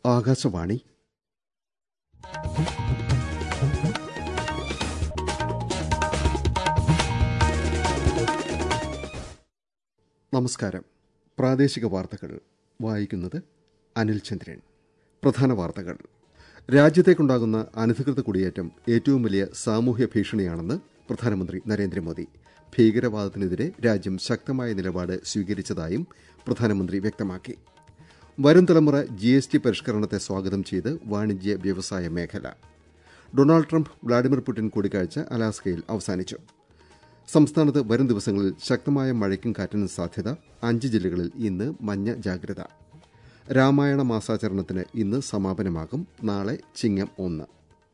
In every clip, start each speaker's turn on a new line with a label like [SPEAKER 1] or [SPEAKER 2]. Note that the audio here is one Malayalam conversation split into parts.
[SPEAKER 1] ആകാശവാണി നമസ്കാരം പ്രാദേശിക വാർത്തകൾ വായിക്കുന്നത് അനിൽ ചന്ദ്രൻ പ്രധാന വാർത്തകൾ രാജ്യത്തേക്കുണ്ടാകുന്ന അനധികൃത കുടിയേറ്റം ഏറ്റവും വലിയ സാമൂഹ്യ ഭീഷണിയാണെന്ന് പ്രധാനമന്ത്രി നരേന്ദ്രമോദി ഭീകരവാദത്തിനെതിരെ രാജ്യം ശക്തമായ നിലപാട് സ്വീകരിച്ചതായും പ്രധാനമന്ത്രി വ്യക്തമാക്കി വരും തലമുറ ജി എസ് ടി പരിഷ്കരണത്തെ സ്വാഗതം ചെയ്ത് വാണിജ്യ വ്യവസായ മേഖല ഡൊണാൾഡ് ട്രംപ് വ്ളാഡിമിർ പുടിൻ കൂടിക്കാഴ്ച അലാസ്കയിൽ അവസാനിച്ചു സംസ്ഥാനത്ത് വരും ദിവസങ്ങളിൽ ശക്തമായ മഴയ്ക്കും കാറ്റിനും സാധ്യത അഞ്ച് ജില്ലകളിൽ ഇന്ന് മഞ്ഞ ജാഗ്രത രാമായണ മാസാചരണത്തിന് ഇന്ന് സമാപനമാകും നാളെ ചിങ്ങം ഒന്ന്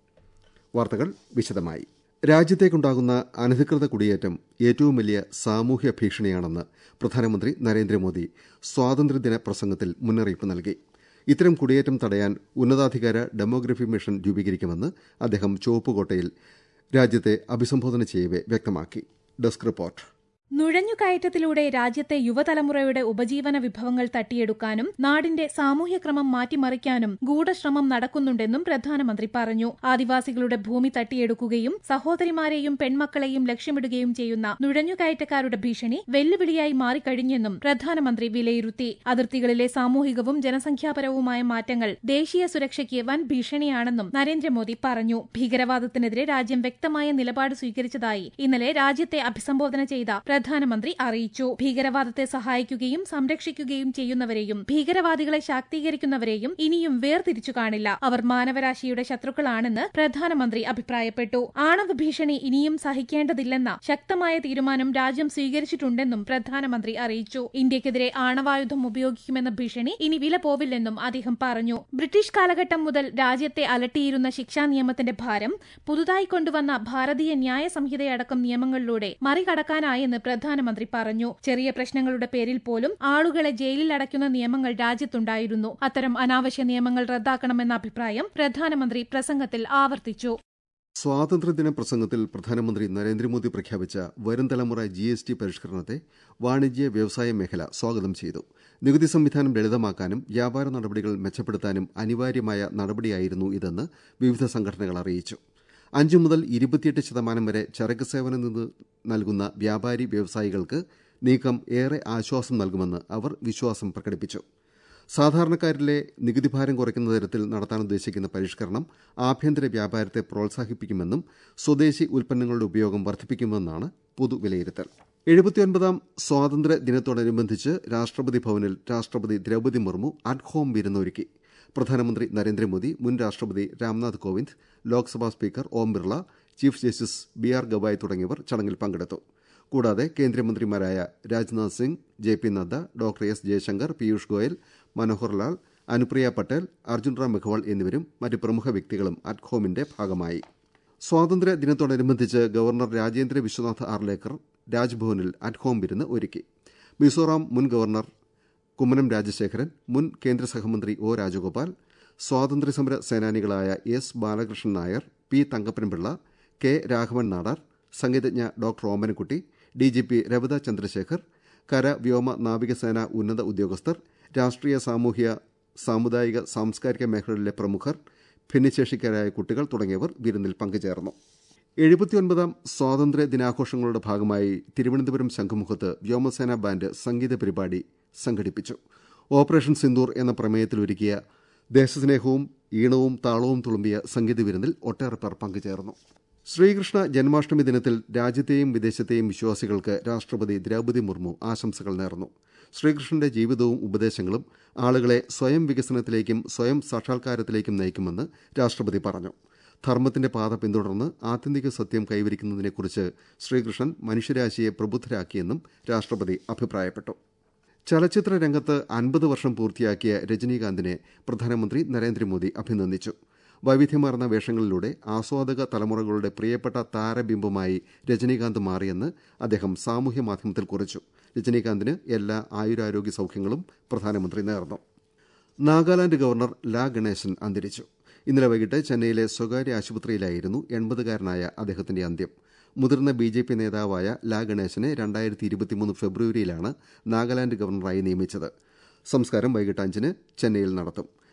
[SPEAKER 1] വാർത്തകൾ വിശദമായി രാജ്യത്തേക്കുണ്ടാകുന്ന അനധികൃത കുടിയേറ്റം ഏറ്റവും വലിയ സാമൂഹ്യ ഭീഷണിയാണെന്ന് പ്രധാനമന്ത്രി നരേന്ദ്രമോദി സ്വാതന്ത്ര്യദിന പ്രസംഗത്തിൽ മുന്നറിയിപ്പ് നൽകി ഇത്തരം കുടിയേറ്റം തടയാൻ ഉന്നതാധികാര ഡെമോഗ്രഫി മിഷൻ രൂപീകരിക്കുമെന്ന് അദ്ദേഹം ചുവപ്പുകോട്ടയിൽ രാജ്യത്തെ അഭിസംബോധന ചെയ്യവെ വ്യക്തമാക്കി ഡെസ്ക് റിപ്പോർട്ട്
[SPEAKER 2] നുഴഞ്ഞുകയറ്റത്തിലൂടെ രാജ്യത്തെ യുവതലമുറയുടെ ഉപജീവന വിഭവങ്ങൾ തട്ടിയെടുക്കാനും നാടിന്റെ സാമൂഹ്യക്രമം മാറ്റിമറിക്കാനും ഗൂഢശ്രമം നടക്കുന്നുണ്ടെന്നും പ്രധാനമന്ത്രി പറഞ്ഞു ആദിവാസികളുടെ ഭൂമി തട്ടിയെടുക്കുകയും സഹോദരിമാരെയും പെൺമക്കളെയും ലക്ഷ്യമിടുകയും ചെയ്യുന്ന നുഴഞ്ഞുകയറ്റക്കാരുടെ ഭീഷണി വെല്ലുവിളിയായി മാറിക്കഴിഞ്ഞെന്നും പ്രധാനമന്ത്രി വിലയിരുത്തി അതിർത്തികളിലെ സാമൂഹികവും ജനസംഖ്യാപരവുമായ മാറ്റങ്ങൾ ദേശീയ സുരക്ഷയ്ക്ക് വൻ ഭീഷണിയാണെന്നും നരേന്ദ്രമോദി പറഞ്ഞു ഭീകരവാദത്തിനെതിരെ രാജ്യം വ്യക്തമായ നിലപാട് സ്വീകരിച്ചതായി ഇന്നലെ രാജ്യത്തെ അഭിസംബോധന ചെയ്ത പ്രധാനമന്ത്രി അറിയിച്ചു ഭീകരവാദത്തെ സഹായിക്കുകയും സംരക്ഷിക്കുകയും ചെയ്യുന്നവരെയും ഭീകരവാദികളെ ശാക്തീകരിക്കുന്നവരെയും ഇനിയും വേർതിരിച്ചു കാണില്ല അവർ മാനവരാശിയുടെ ശത്രുക്കളാണെന്ന് പ്രധാനമന്ത്രി അഭിപ്രായപ്പെട്ടു ആണവ ഭീഷണി ഇനിയും സഹിക്കേണ്ടതില്ലെന്ന ശക്തമായ തീരുമാനം രാജ്യം സ്വീകരിച്ചിട്ടുണ്ടെന്നും പ്രധാനമന്ത്രി അറിയിച്ചു ഇന്ത്യക്കെതിരെ ആണവായുധം ഉപയോഗിക്കുമെന്ന ഭീഷണി ഇനി വില പോവില്ലെന്നും അദ്ദേഹം പറഞ്ഞു ബ്രിട്ടീഷ് കാലഘട്ടം മുതൽ രാജ്യത്തെ അലട്ടിയിരുന്ന ശിക്ഷാ നിയമത്തിന്റെ ഭാരം പുതുതായി കൊണ്ടുവന്ന ഭാരതീയ ന്യായ സംഹിതയടക്കം നിയമങ്ങളിലൂടെ മറികടക്കാനായെന്ന് പ്രധാനമന്ത്രി പറഞ്ഞു ചെറിയ പ്രശ്നങ്ങളുടെ പേരിൽ പോലും ആളുകളെ ജയിലിൽ അടയ്ക്കുന്ന നിയമങ്ങൾ രാജ്യത്തുണ്ടായിരുന്നു അത്തരം അനാവശ്യ നിയമങ്ങൾ റദ്ദാക്കണമെന്ന അഭിപ്രായം പ്രധാനമന്ത്രി പ്രസംഗത്തിൽ ആവർത്തിച്ചു
[SPEAKER 1] സ്വാതന്ത്ര്യദിന പ്രസംഗത്തിൽ പ്രധാനമന്ത്രി നരേന്ദ്രമോദി പ്രഖ്യാപിച്ച വരും തലമുറ ജി എസ് ടി പരിഷ്കരണത്തെ വാണിജ്യ വ്യവസായ മേഖല സ്വാഗതം ചെയ്തു നികുതി സംവിധാനം ലളിതമാക്കാനും വ്യാപാര നടപടികൾ മെച്ചപ്പെടുത്താനും അനിവാര്യമായ നടപടിയായിരുന്നു ഇതെന്ന് വിവിധ സംഘടനകൾ അറിയിച്ചു അഞ്ചു മുതൽ ഇരുപത്തിയെട്ട് ശതമാനം വരെ ചരക്ക് സേവന നികുതി നൽകുന്ന വ്യാപാരി വ്യവസായികൾക്ക് നീക്കം ഏറെ ആശ്വാസം നൽകുമെന്ന് അവർ വിശ്വാസം പ്രകടിപ്പിച്ചു സാധാരണക്കാരിലെ നികുതിഭാരം കുറയ്ക്കുന്ന തരത്തിൽ നടത്താൻ ഉദ്ദേശിക്കുന്ന പരിഷ്കരണം ആഭ്യന്തര വ്യാപാരത്തെ പ്രോത്സാഹിപ്പിക്കുമെന്നും സ്വദേശി ഉൽപ്പന്നങ്ങളുടെ ഉപയോഗം വർദ്ധിപ്പിക്കുമെന്നാണ് പൊതുവിലയിരുത്തൽ എഴുപത്തിയൊൻപതാം സ്വാതന്ത്ര്യ ദിനത്തോടനുബന്ധിച്ച് രാഷ്ട്രപതി ഭവനിൽ രാഷ്ട്രപതി ദ്രൌപതി മുർമു അറ്റ് ഹോം വിരുന്നൊരുക്കി പ്രധാനമന്ത്രി നരേന്ദ്രമോദി മുൻ രാഷ്ട്രപതി Ramnath Kovind Lok Sabha speaker Om Birla chief justice B R Gavai തുടങ്ങിയവർ ചടങ്ങിൽ പങ്കെടുത്തു കൂടാതെ കേന്ദ്രമന്ത്രിമാരായ Rajnath Singh J P Nadda doctor S Jaishankar Piyush Goyal Manohar Lal Anupriya Patel Arjun Ram Meghwal എന്നിവരും മറ്റ് പ്രമുഖ വ്യക്തികളും അറ്റ് ഹോമിന്റെ ഭാഗമായി സ്വാതന്ത്ര്യ ദിനത്തോടനുബന്ധിച്ച് ഗവർണർ രാജേന്ദ്ര വിശ്വനാഥ് ആർലേക്കർ രാജ്ഭവനിൽ അറ്റ് ഹോം വിരുന്ന് ഒരുക്കി മിസോറാം മുൻ ഗവർണർ കുമ്മനം രാജശേഖരൻ മുൻ കേന്ദ്ര സഹമന്ത്രി ഒ രാജഗോപാൽ സ്വാതന്ത്ര്യസമര സേനാനികളായ S Balakrishnan Nair P Thankappan Pillai K Raghavan Nadar സംഗീതജ്ഞ doctor Omanakutty D G P Ravada Chandrasekhar കര വ്യോമ നാവികസേന ഉന്നത ഉദ്യോഗസ്ഥർ രാഷ്ട്രീയ സാമൂഹ്യ സാമുദായിക സാംസ്കാരിക മേഖലകളിലെ പ്രമുഖർ ഭിന്നശേഷിക്കാരായ കുട്ടികൾ തുടങ്ങിയവർ വിരുന്നിൽ പങ്കുചേർന്നു എഴുപത്തിയൊൻപതാം സ്വാതന്ത്ര്യ ദിനാഘോഷങ്ങളുടെ ഭാഗമായി തിരുവനന്തപുരം ശംഖുമുഖത്ത് വ്യോമസേന ബാൻഡ് സംഗീത പരിപാടി സംഘടിപ്പിച്ചു ഓപ്പറേഷൻ സിന്ദൂർ എന്ന പ്രമേയത്തിലൊരുക്കിയ ദേശസ്നേഹവും ഈണവും താളവും തുളുമ്പിയ സംഗീത വിരുന്നിൽ ഒട്ടേറെ പേർ പങ്കുചേർന്നു ശ്രീകൃഷ്ണ ജന്മാഷ്ടമി ദിനത്തിൽ രാജ്യത്തെയും വിദേശത്തെയും വിശ്വാസികൾക്ക് രാഷ്ട്രപതി ദ്രൌപതി മുർമു ആശംസകൾ നേർന്നു ശ്രീകൃഷ്ണന്റെ ജീവിതവും ഉപദേശങ്ങളും ആളുകളെ സ്വയം വികസനത്തിലേക്കും സ്വയം സാക്ഷാത്കാരത്തിലേക്കും നയിക്കുമെന്ന് രാഷ്ട്രപതി പറഞ്ഞു ധർമ്മത്തിന്റെ പാത പിന്തുടർന്ന് ആത്യന്തിക സത്യം കൈവരിക്കുന്നതിനെക്കുറിച്ച് ശ്രീകൃഷ്ണൻ മനുഷ്യരാശിയെ പ്രബുദ്ധരാക്കിയെന്നും രാഷ്ട്രപതി അഭിപ്രായപ്പെട്ടു ചലച്ചിത്ര രംഗത്ത് അൻപത് വർഷം പൂർത്തിയാക്കിയ രജനീകാന്തിനെ പ്രധാനമന്ത്രി നരേന്ദ്രമോദി അഭിനന്ദിച്ചു വൈവിധ്യമാർന്ന വേഷങ്ങളിലൂടെ ആസ്വാദക തലമുറകളുടെ പ്രിയപ്പെട്ട താരബിംബമായി രജനീകാന്ത് മാറിയെന്ന് അദ്ദേഹം സാമൂഹ്യ മാധ്യമത്തിൽ കുറിച്ചു രജനീകാന്തിന് എല്ലാ ആയുരാരോഗ്യ സൌഖ്യങ്ങളും പ്രധാനമന്ത്രി നേർന്നു നാഗാലാന്റ് ഗവർണർ ലാ ഗണേശൻ അന്തരിച്ചു ഇന്നലെ വൈകിട്ട് ചെന്നൈയിലെ സ്വകാര്യ ആശുപത്രിയിലായിരുന്നു എൺപതുകാരനായ അദ്ദേഹത്തിന്റെ അന്ത്യം മുതിർന്ന ബി ജെ പി നേതാവായ ലാ ഗണേശനെ രണ്ടായിരത്തി ഇരുപത്തിമൂന്ന് ഫെബ്രുവരിയിലാണ് നാഗാലാന്റ് ഗവർണറായി നിയമിച്ചത് സംസ്കാരം വൈകിട്ട് അഞ്ചിന് ചെന്നൈയിൽ നടത്തും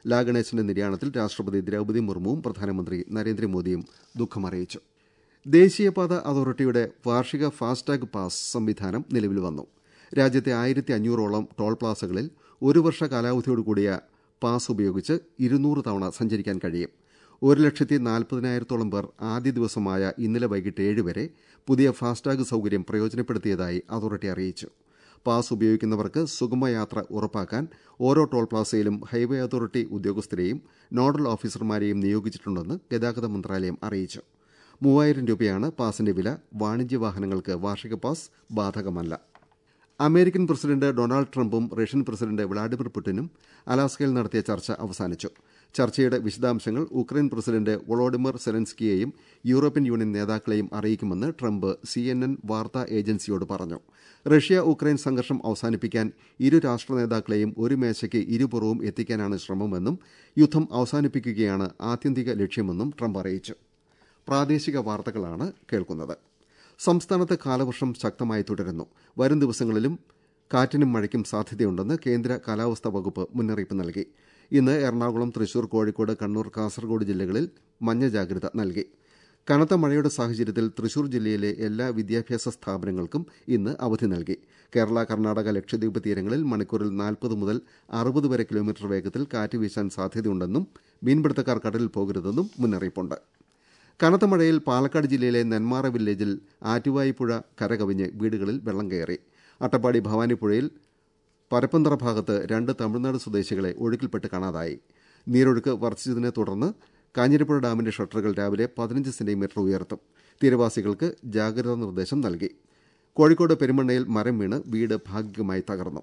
[SPEAKER 1] ലാ ഗണേശന്റെ നിര്യാണത്തിൽ രാഷ്ട്രപതി ദ്രൌപദി മുർമുവും പ്രധാനമന്ത്രി നരേന്ദ്രമോദിയും ദുഃഖമറിയിച്ചു ദേശീയപാത അതോറിറ്റിയുടെ വാർഷിക ഫാസ്ടാഗ് പാസ് സംവിധാനം നിലവിൽ വന്നു രാജ്യത്തെ ആയിരത്തി അഞ്ഞൂറോളം ടോൾ പ്ലാസകളിൽ ഒരു വർഷ കാലാവധിയോടുകൂടിയ പാസ് ഉപയോഗിച്ച് ഇരുന്നൂറ് തവണ സഞ്ചരിക്കാൻ കഴിയും ഒരു ലക്ഷത്തി നാൽപ്പതിനായിരത്തോളം പേർ ആദ്യ ദിവസമായ ഇന്നലെ വൈകിട്ട് ഏഴ് വരെ പുതിയ ഫാസ്ടാഗ് സൌകര്യം പ്രയോജനപ്പെടുത്തിയതായി അതോറിറ്റി അറിയിച്ചു പാസ് ഉപയോഗിക്കുന്നവർക്ക് സുഗമയാത്ര ഉറപ്പാക്കാൻ ഓരോ ടോൾ പ്ലാസയിലും ഹൈവേ അതോറിറ്റി ഉദ്യോഗസ്ഥരെയും നോഡൽ ഓഫീസർമാരെയും നിയോഗിച്ചിട്ടുണ്ടെന്ന് ഗതാഗത മന്ത്രാലയം അറിയിച്ചു മൂവായിരം രൂപയാണ് പാസിന്റെ വില വാണിജ്യ വാഹനങ്ങൾക്ക് വാർഷിക പാസ് ബാധകമല്ല അമേരിക്കൻ പ്രസിഡന്റ് ഡൊണാൾഡ് ട്രംപും റഷ്യൻ പ്രസിഡന്റ് വ്ളാഡിമിർ പുടിനും അലാസ്കയിൽ നടത്തിയ ചർച്ച അവസാനിച്ചു ചർച്ചയുടെ വിശദാംശങ്ങൾ ഉക്രൈൻ പ്രസിഡന്റ് വൊളോഡിമിർ സെലൻസ്കിയെയും യൂറോപ്യൻ യൂണിയൻ നേതാക്കളെയും അറിയിക്കുമെന്ന് ട്രംപ് സിഎൻഎൻ വാർത്താ ഏജൻസിയോട് പറഞ്ഞു റഷ്യ ഉക്രൈൻ സംഘർഷം അവസാനിപ്പിക്കാൻ ഇരു രാഷ്ട്ര നേതാക്കളെയും ഒരു മേശയ്ക്ക് ഇരുപുറവും എത്തിക്കാനാണ് ശ്രമമെന്നും യുദ്ധം അവസാനിപ്പിക്കുകയാണ് ആത്യന്തിക ലക്ഷ്യമെന്നും ട്രംപ് അറിയിച്ചു പ്രാദേശിക വാർത്തകളാണ് കേൾക്കുന്നത് സംസ്ഥാനത്ത് കാലവർഷം ശക്തമായി തുടരുന്നു വരും ദിവസങ്ങളിലും കാറ്റിനും മഴയ്ക്കും സാധ്യതയുണ്ടെന്ന് കേന്ദ്ര കാലാവസ്ഥാ വകുപ്പ് മുന്നറിയിപ്പ് നൽകി ഇന്ന് എറണാകുളം തൃശൂർ കോഴിക്കോട് കണ്ണൂർ കാസർഗോഡ് ജില്ലകളിൽ മഞ്ഞ ജാഗ്രത നൽകി കനത്ത മഴയുടെ സാഹചര്യത്തിൽ തൃശൂർ ജില്ലയിലെ എല്ലാ വിദ്യാഭ്യാസ സ്ഥാപനങ്ങൾക്കും ഇന്ന് അവധി നൽകി കേരള കർണാടക ലക്ഷദ്വീപ് തീരങ്ങളിൽ മണിക്കൂറിൽ നാൽപ്പത് മുതൽ അറുപത് വരെ കിലോമീറ്റർ വേഗത്തിൽ കാറ്റ് വീശാൻ സാധ്യതയുണ്ടെന്നും മീൻപിടുത്തക്കാർ കടലിൽ പോകരുതെന്നും മുന്നറിയിപ്പുണ്ട് കനത്ത മഴയിൽ പാലക്കാട് ജില്ലയിലെ നെന്മാറ വില്ലേജിൽ ആറ്റുവായി പുഴ കരകവിഞ്ഞ് വീടുകളിൽ വെള്ളം കയറി അട്ടപ്പാടി ഭവാനിപ്പുഴയിൽ പരപ്പന്തറ ഭാഗത്ത് രണ്ട് തമിഴ്നാട് സ്വദേശികളെ ഒഴുക്കിൽപ്പെട്ട് കാണാതായി നീരൊഴുക്ക് വർദ്ധിച്ചതിനെ തുടർന്ന് കാഞ്ഞിരപ്പുഴ ഡാമിന്റെ ഷട്ടറുകൾ രാവിലെ പതിനഞ്ച് സെന്റിമീറ്റർ ഉയർത്തും തീരവാസികൾക്ക് ജാഗ്രതാ നിർദ്ദേശം നൽകി കോഴിക്കോട് പെരുമണ്ണയിൽ മരം വീണ് വീട് ഭാഗികമായി തകർന്നു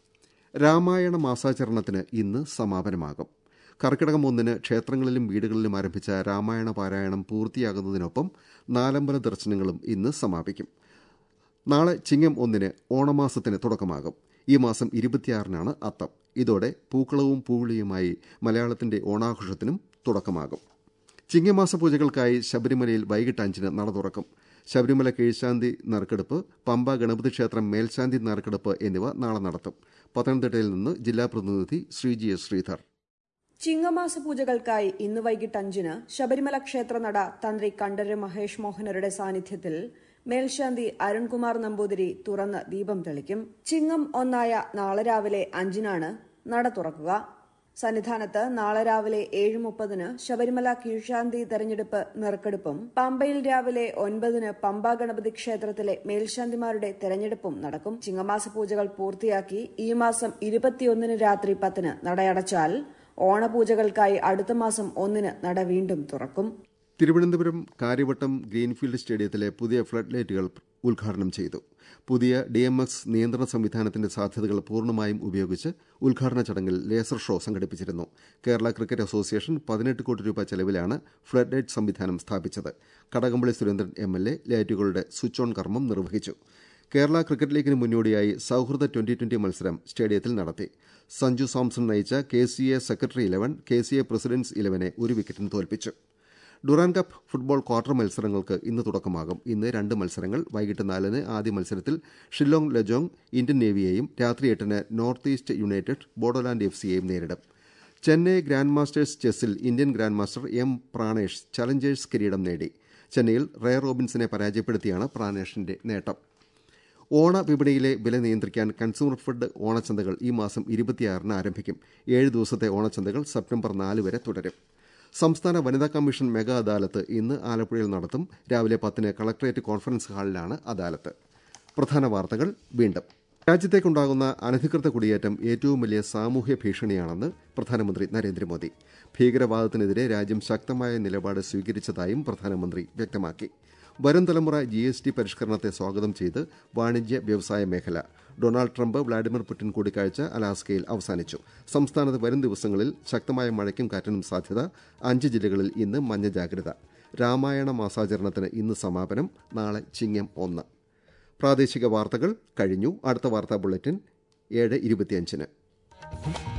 [SPEAKER 1] രാമായണ മാസാചരണത്തിന് ഇന്ന് സമാപനമാകും കർക്കിടകം ഒന്നിന് ക്ഷേത്രങ്ങളിലും വീടുകളിലും ആരംഭിച്ച രാമായണ പാരായണം പൂർത്തിയാകുന്നതിനൊപ്പം നാലമ്പല ദർശനങ്ങളും ഇന്ന് സമാപിക്കും നാളെ ചിങ്ങം ഒന്നിന് ഓണമാസത്തിന് തുടക്കമാകും ഈ മാസം ഇരുപത്തിയാറിനാണ് അത്തം ഇതോടെ പൂക്കളവും പൂവിളിയുമായി മലയാളത്തിന്റെ ഓണാഘോഷത്തിനും തുടക്കമാകും ചിങ്ങമാസ പൂജകൾക്കായി ശബരിമലയിൽ വൈകിട്ട് അഞ്ചിന് നട തുറക്കും ശബരിമല കീഴ്ശാന്തി നറുക്കെടുപ്പ് പമ്പ ഗണപതി ക്ഷേത്രം മേൽശാന്തി നറുക്കെടുപ്പ് എന്നിവ നാളെ നടത്തും പത്തനംതിട്ടയിൽ നിന്ന് ജില്ലാ പ്രതിനിധി ശ്രീജി എസ് ശ്രീധർ
[SPEAKER 3] ചിങ്ങമാസ പൂജകൾക്കായി ഇന്ന് വൈകിട്ട് അഞ്ചിന് ശബരിമല ക്ഷേത്രനട തന്ത്രി കണ്ഠര് മഹേഷ് മോഹനരുടെ സാന്നിധ്യത്തിൽ മേൽശാന്തി അരുൺകുമാർ നമ്പൂതിരി തുറന്ന് ദീപം തെളിക്കും ചിങ്ങം ഒന്നായ നാളെ രാവിലെ അഞ്ചിനാണ് നട തുറക്കുക സന്നിധാനത്ത് നാളെ രാവിലെ ഏഴ് മുപ്പതിന് ശബരിമല കീഴ്ശാന്തി തെരഞ്ഞെടുപ്പ് നറുക്കെടുപ്പും പമ്പയിൽ രാവിലെ ഒൻപതിന് പമ്പ ഗണപതി ക്ഷേത്രത്തിലെ മേൽശാന്തിമാരുടെ തെരഞ്ഞെടുപ്പും നടക്കും ചിങ്ങമാസ പൂജകൾ പൂർത്തിയാക്കി ഈ മാസം ഇരുപത്തിയൊന്നിന് രാത്രി പത്തിന് നടയടച്ചാൽ ഓണപൂജകൾക്കായി അടുത്ത മാസം ഒന്നിന് നട വീണ്ടും തുറക്കും
[SPEAKER 1] തിരുവനന്തപുരം കാര്യവട്ടം ഗ്രീൻഫീൽഡ് സ്റ്റേഡിയത്തിലെ പുതിയ ഫ്ലഡ് ലൈറ്റുകൾ ഉദ്ഘാടനം ചെയ്തു പുതിയ ഡി എം എക്സ് നിയന്ത്രണ സംവിധാനത്തിന്റെ സാധ്യതകൾ പൂർണ്ണമായും ഉപയോഗിച്ച് ഉദ്ഘാടന ചടങ്ങിൽ ലേസർ ഷോ സംഘടിപ്പിച്ചിരുന്നു കേരള ക്രിക്കറ്റ് അസോസിയേഷൻ പതിനെട്ട് കോടി രൂപ ചെലവിലാണ് ഫ്ലഡ് ലൈറ്റ് സംവിധാനം സ്ഥാപിച്ചത് Kadakampally Surendran M L A ലൈറ്റുകളുടെ സ്വിച്ച് ഓൺ കർമ്മം നിർവഹിച്ചു കേരള ക്രിക്കറ്റ് ലീഗിന് മുന്നോടിയായി സൌഹൃദ ട്വന്റി ട്വന്റി മത്സരം സ്റ്റേഡിയത്തിൽ നടത്തി സഞ്ജു സാംസൺ നയിച്ച K C A secretary eleven K C A president's ഇലവനെ ഒരു വിക്കറ്റിന് തോൽപ്പിച്ചു ഡുറാൻ കപ്പ് ഫുട്ബോൾ ക്വാർട്ടർ മത്സരങ്ങൾക്ക് ഇന്ന് തുടക്കമാകും ഇന്ന് രണ്ട് മത്സരങ്ങൾ വൈകിട്ട് നാലിന് ആദ്യ മത്സരത്തിൽ ഷില്ലോങ് ലജോങ് ഇന്ത്യൻ നേവിയെയും രാത്രി എട്ടിന് north east united Bodoland F സിയെയും നേരിടും ചെന്നൈ ഗ്രാൻഡ് മാസ്റ്റേഴ്സ് ചെസ്സിൽ Indian grand master M Pranesh challengers കിരീടം നേടി ചെന്നൈയിൽ റേ റോബിൻസിനെ പരാജയപ്പെടുത്തിയാണ് പ്രാണേഷിന്റെ നേട്ടം ഓണ വിപണിയിലെ വില നിയന്ത്രിക്കാൻ കൺസ്യൂമർ ഫെഡ് ഓണച്ചന്തകൾ ഈ മാസം ഇരുപത്തിയാറിന് ആരംഭിക്കും ഏഴ് ദിവസത്തെ ഓണച്ചന്തകൾ സെപ്റ്റംബർ നാല് വരെ തുടരും സംസ്ഥാന വനിതാ കമ്മീഷൻ മെഗാ അദാലത്ത് ഇന്ന് ആലപ്പുഴയിൽ നടത്തും രാവിലെ പത്തിന് കളക്ടറേറ്റ് കോൺഫറൻസ് ഹാളിലാണ് അദാലത്ത് പ്രധാന വാർത്തകൾ വീണ്ടും രാജ്യത്തേക്കുണ്ടാകുന്ന അനധികൃത കുടിയേറ്റം ഏറ്റവും വലിയ സാമൂഹ്യ ഭീഷണിയാണെന്ന് പ്രധാനമന്ത്രി നരേന്ദ്രമോദി ഭീകരവാദത്തിനെതിരെ രാജ്യം ശക്തമായ നിലപാട് സ്വീകരിച്ചതായും പ്രധാനമന്ത്രി വ്യക്തമാക്കി വരും തലമുറ ജി എസ് ടി പരിഷ്കരണത്തെ സ്വാഗതം ചെയ്ത് വാണിജ്യ വ്യവസായ മേഖല ഡൊണാൾഡ് ട്രംപ് വ്ളാഡിമിർ പുടിൻ കൂടിക്കാഴ്ച അലാസ്കയിൽ അവസാനിച്ചു സംസ്ഥാനത്ത് വരും ദിവസങ്ങളിൽ ശക്തമായ മഴയ്ക്കും കാറ്റിനും സാധ്യത അഞ്ച് ജില്ലകളിൽ ഇന്ന് മഞ്ഞ ജാഗ്രത രാമായണ മാസാചരണത്തിന് ഇന്ന് സമാപനം നാളെ ചിങ്ങം ഒന്ന് പ്രാദേശിക വാർത്തകൾ കഴിഞ്ഞു അടുത്ത വാർത്താ ബുള്ളറ്റിൻ ഏഴ് ഇരുപത്തിയഞ്ചിന്